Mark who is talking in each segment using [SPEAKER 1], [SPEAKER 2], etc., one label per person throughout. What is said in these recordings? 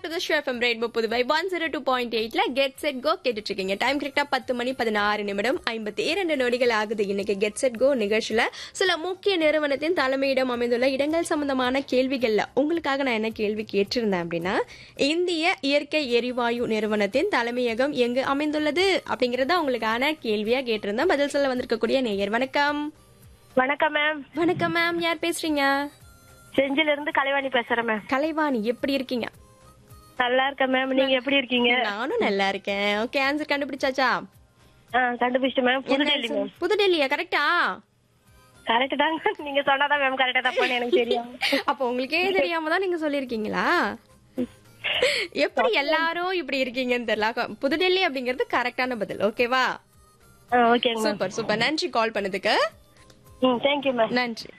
[SPEAKER 1] back to the show FM rainbow Puduvai one zero two point எயிட்ல get set go கேட்டுட்டு இருக்கீங்க time கரெக்டா பத்து மணி பதினாறு நிமிடம் ஐம்பத்தி இரண்டு நொடிகள் ஆகுது இன்னைக்கு கெட் செட் கோ நிகழ்ச்சியில சில முக்கிய நிறுவனத்தின் தலைமையிடம் அமைந்துள்ள இடங்கள் சம்பந்தமான கேள்விகள்ல உங்களுக்காக நான் என்ன கேள்வி கேட்டிருந்தேன் அப்படின்னா இந்திய இயற்கை எரிவாயு நிறுவனத்தின் தலைமையகம் எங்கு அமைந்துள்ளது அப்படிங்கறத உங்களுக்கான கேள்வியா கேட்டிருந்தேன் பதில் சொல்ல வந்திருக்கக்கூடிய நேயர் வணக்கம்
[SPEAKER 2] வணக்கம் மேம்
[SPEAKER 1] வணக்கம் மேம் யார் பேசுறீங்க
[SPEAKER 2] செஞ்சில இருந்து கலைவாணி பேசுறேன் மேம்
[SPEAKER 1] கலைவாணி எப்படி இருக்கீங்க
[SPEAKER 2] நல்லா இருக்கேன் மேம் நீங்க எப்படி இருக்கீங்க
[SPEAKER 1] நானும் நல்லா இருக்கேன் ஓகே ஆன்சர் கண்டுபிடிச்சாச்சா
[SPEAKER 2] ஆ கண்டுபிடிச்சிட்டு மேம் புதுடெல்லி மேம்
[SPEAKER 1] புதுடெல்லியா கரெக்டா
[SPEAKER 2] கரெக்ட் தாங்க நீங்க சொன்னாதான் மேம் கரெக்டா தப்பான்னு எனக்கு தெரியும்
[SPEAKER 1] அப்போ உங்களுக்கே தெரியாம தான் நீங்க சொல்லிருக்கீங்களா எப்படி எல்லாரும் இப்படி இருக்கீங்கன்னு தெரியல புதுடெல்லி அப்படிங்கிறது கரெக்டான பதில் ஓகேவா
[SPEAKER 2] ஆ ஓகேங்க மேம்
[SPEAKER 1] சூப்பர் சூப்பர் நன்றி கால் பண்ணதுக்கு
[SPEAKER 2] ம் தேங்க்யூ மேம்
[SPEAKER 1] நன்றி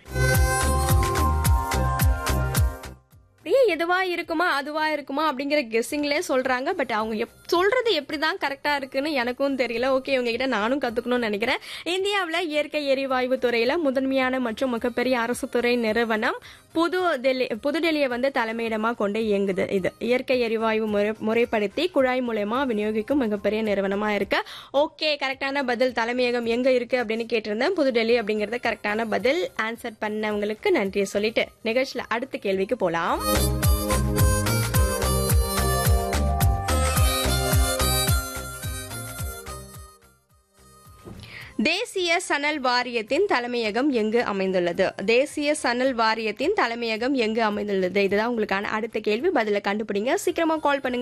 [SPEAKER 1] அப்படியே எதுவா இருக்குமா அதுவா இருக்குமா அப்படிங்கிற கெஸ்ஸிங்லே சொல்றாங்க பட் அவங்க எப்- சொல்றது எப்படிதான் கரெக்டா இருக்குன்னு எனக்கும் தெரியல ஓகே உங்ககிட்ட நானும் கத்துக்கணும்னு நினைக்கிறேன் இந்தியாவுல இயற்கை எரிவாயு துறையில முதன்மையான மற்றும் மிகப்பெரிய அரசு துறை நிறுவனம் புது டெல்லி புதுடெல்லியை வந்து தலைமையிடமா கொண்டு இயங்குது இது இயற்கை எரிவாயு முறை- முறைப்படுத்தி குழாய் மூலயமா விநியோகிக்கும் மிகப்பெரிய நிறுவனமா இருக்கு ஓகே கரெக்டான பதில் தலைமையகம் எங்க இருக்கு அப்படின்னு கேட்டிருந்தேன் புதுடெல்லி அப்படிங்கறது கரெக்டான பதில் ஆன்சர் பண்ணவங்களுக்கு நன்றியை சொல்லிட்டு நிகழ்ச்சியில அடுத்த கேள்விக்கு போலாம் தேசிய சணல் வாரியத்தின் தலைமையகம் எங்கு அமைந்துள்ளது தேசிய சணல் வாரியத்தின் தலைமையகம் எங்கு அமைந்துள்ளது இதுதான் உங்களுக்கான அடுத்த கேள்வி பதில கண்டுபிடிங்க சீக்கிரமா கால் பண்ணுங்க